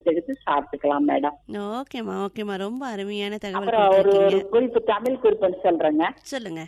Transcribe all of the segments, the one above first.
எடுத்து எடுத்து சாப்பிட்டுக்கலாம் மேடம் ஓகேம்மா ஓகேம்மா ரொம்ப அருமையான தகவல் அப்புறம் ஒரு ஒரு கொடுத்துருக்கீங்க குறிப்பு தமிழ் குறிப்புன்னு சொல்றேங்க சொல்லுங்க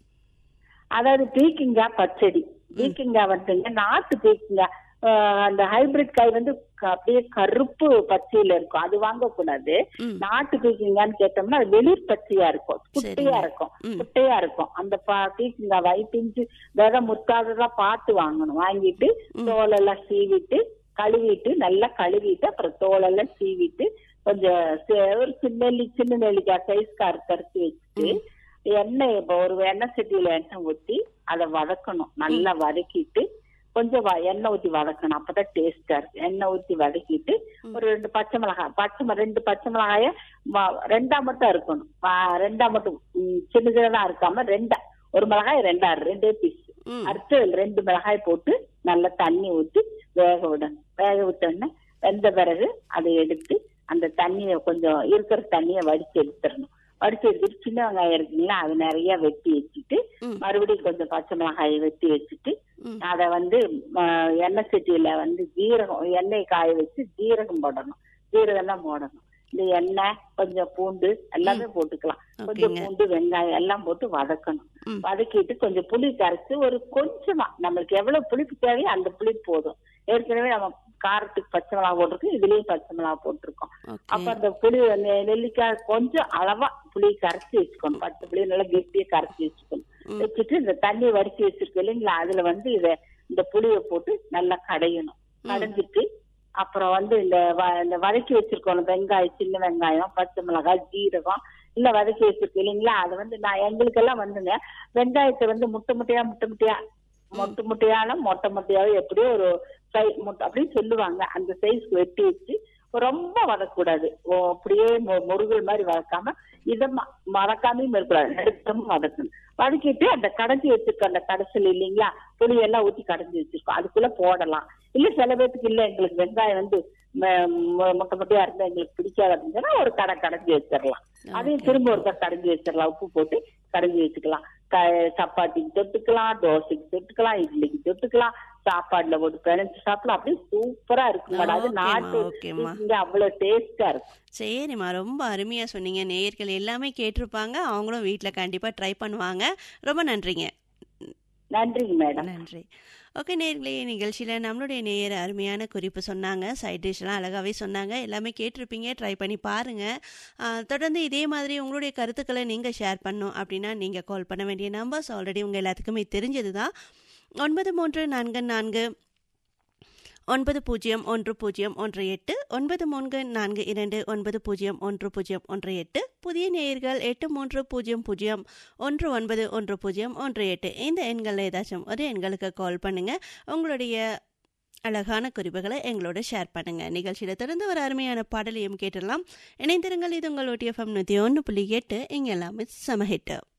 அதாவது பீக்கிங்காய் பச்சடி பீக்கிங்காய் வந்துங்க நாட்டு பீக்கிங்காய் ஆஹ் அந்த ஹைபிரிட் காய் வந்து க- அப்படியே கருப்பு பச்சையில இருக்கும் அது வாங்கக்கூடாது ம் நாட்டு பீக்கிங்கான்னு கேட்டோம்னா அது வெளிர் பச்சையா இருக்கும் குட்டையா சரிங்க. இருக்கும் ம். குட்டையா இருக்கும் அந்த ப- பீக்கிங்காய் வயிற்று விதை முத்தாததெல்லாம் பார்த்து வாங்கணும் வாங்கிட்டு தோலெல்லாம் சீவிட்டு கழுவிட்டு நல்லா கழுவிட்டு அப்புறம் தோலெல்லாம் சீவிட்டு கொஞ்சம் சே- ஒரு சின்ன நெல்லி சின்ன நெல்லிக்காய் சைஸ் கருத்து வச்சுட்டு எண்ணெய் இப்போ ஒரு எண்ணெய் சட்டியில எண்ணெய் ஊத்தி அதை வதக்கணும் நல்லா வதக்கிட்டு கொஞ்சம் வ- எண்ணெய் ஊத்தி வதக்கணும் அப்பதான் டேஸ்டா இருக்கு எண்ணெய் ஊத்தி வதக்கிட்டு ஒரு ரெண்டு பச்சை மிளகாய் பச்சை மி- ரெண்டு பச்சை மிளகாய வ- ரெண்டா மட்டும் இருக்கணும் வ- ரெண்டா மட்டும் ம், சின்ன சின்னதா இருக்காம ரெண்டா ஒரு மிளகாய் ரெண்டா ரெண்டே பீஸ் ம் அடுத்து அதுல ரெண்டு மிளகாய் போட்டு நல்லா தண்ணி ஊத்தி வேக விடணும் வேக விட்டோன்னே வெந்த பிறகு அதை எடுத்து அந்த தண்ணியை கொஞ்சம் இருக்கிற தண்ணியை வடிச்சு எடுத்துடணும் வடிச்சு எடுத்துட்டு சின்ன வெங்காயம் இருக்குங்களா அது நிறைய வெட்டி வச்சுட்டு ம். மறுபடியும் கொஞ்சம் பச்சை மிளகாயை வெட்டி வச்சுட்டு ம். அதை வந்து ம, எண்ணெய் சட்டியில வந்து ஜீரகம் எண்ணெய் காய வச்சு ஜீரகம் போடணும் ஜீரகம் தான் போடணும் இந்த எண்ணெய் கொஞ்சம் பூண்டு எல்லாமே போட்டுக்கலாம் கொஞ்சம் ஓகேங்க. பூண்டு வெங்காயம் எல்லாம் போட்டு வதக்கணும் ம். வதக்கிட்டு கொஞ்சம் புளி கரைச்சு ஒரு கொஞ்சமா நம்மளுக்கு எவ்வளவு புளிப்பு தேவையோ அந்த புளிப்பு போதும் ஏற்கனவே நம்ம காரத்துக்கு பச்சை மிளகா போட்டிருக்கோம் இதுலயும் பச்சை மிளகா போட்டிருக்கோம் அப்ப ஓகே அந்த புளி நெ- நெல்லிக்காய் கொஞ்சம் அளவா புளி கரைச்சி வச்சுக்கணும் பச்சை புளி நல்லா கெட்டியா கரைச்சி வச்சுக்கணும் ம். வச்சுட்டு இந்த தண்ணி வடிச்சு வச்சிருக்கோம் இல்லைங்களா அதுல வந்து இத இந்த புளியை போட்டு நல்லா கடையணும் கடைஞ்சிட்டு அப்புறம் வந்து இந்த வ- இந்த வதக்கி வச்சிருக்கோம் வெங்காயம் சின்ன வெங்காயம் பச்சை மிளகாய் ஜீரகம் இல்ல வதக்கி வச்சிருக்கோம் இல்லைங்களா அது வந்து நான் எங்களுக்கெல்லாம் வந்துங்க வெங்காயத்தை வந்து முட்டை முட்டையா முட்டை முட்டையா மொட்டை முட்டையான மொட்டை முட்டையாவே எப்படியோ ஒரு சை முட்டை அப்படின்னு சொல்லுவாங்க அந்த சைஸ்க்கு வெட்டி வச்சு ரொம்ப வதக்கூடாது ஓ, அப்படியே மு- முருகல் மாதிரி வதக்காம இதமா மறக்காமையும் இருக்கக்கூடாது நடுத்தமும் வதக்கணும் வதக்கிட்டு அந்த கடைஞ்சி வச்சிருக்க அந்த கடைசல் இல்லைங்களா புளி எல்லாம் ஊத்தி கடைஞ்சி வச்சிருக்கோம் அதுக்குள்ள போடலாம் இல்ல சில பேத்துக்கு இல்ல எங்களுக்கு வெங்காயம் வந்து ம- மு- முட்டை முட்டையா இருந்தா எங்களுக்கு பிடிக்காது அப்படின்னு சொன்னா ஒரு கடை கடைஞ்சி வச்சிடலாம் அதையும் திரும்ப ஒரு கடைஞ்சி வச்சிடலாம் உப்பு போட்டு கடைஞ்சி வச்சுக்கலாம் க- சப்பாத்திக்கு தொட்டுக்கலாம் தோசைக்கு தொட்டுக்கலாம் இட்லிக்கு தொட்டுக்கலாம் சாப்பாடுல போட்டு பிணைச்சு சாப்பிடலாம் அப்படியே சூப்பரா இருக்கும் மேடம் அது ஓகேம்மா, நாட்டு ஓகேம்மா. இங்க அவ்வளவு டேஸ்டா இருக்கும் சரிம்மா ரொம்ப அருமையா சொன்னீங்க நேயர்கள் எல்லாமே கேட்டிருப்பாங்க அவங்களும் வீட்ல கண்டிப்பா ட்ரை பண்ணுவாங்க ரொம்ப நன்றிங்க நன்றிங்க மேடம் நன்றி ஓகே நேர்களே நிகழ்ச்சியில் நம்மளுடைய நேயர் அருமையான குறிப்பு சொன்னாங்க சைட் டிஷ்லாம் அழகாகவே சொன்னாங்க எல்லாமே கேட்டிருப்பீங்க ட்ரை பண்ணி பாருங்கள் தொடர்ந்து இதே மாதிரி உங்களுடைய கருத்துக்களை நீங்கள் ஷேர் பண்ணணும் அப்படின்னா நீங்கள் கால் பண்ண வேண்டிய நம்பர்ஸ் ஆல்ரெடி உங்கள் எல்லாத்துக்குமே தெரிஞ்சது தான் ஒன்பது மூன்று நான்கு நான்கு ஒன்பது பூஜ்ஜியம் ஒன்று பூஜ்ஜியம் ஒன்று எட்டு ஒன்பது மூன்று நான்கு இரண்டு ஒன்பது பூஜ்ஜியம் ஒன்று பூஜ்ஜியம் ஒன்று எட்டு புதிய நேயர்கள் எட்டு மூன்று பூஜ்ஜியம் பூஜ்ஜியம் ஒன்று ஒன்பது ஒன்று பூஜ்ஜியம் ஒன்று எட்டு இந்த எண்களில் ஏதாச்சும் ஒரு எண்களுக்கு கால் பண்ணுங்கள் உங்களுடைய அழகான குறிப்புகளை எங்களோட ஷேர் பண்ணுங்கள் நிகழ்ச்சியில் தொடர்ந்து ஒரு அருமையான பாடலையும் கேட்டுடலாம் இணைந்திருங்கள் இது உங்கள் ஓடிஎஃப்எம் நூற்றி ஒன்று புள்ளி எட்டு இங்கே எல்லாமே சமஹிட்டு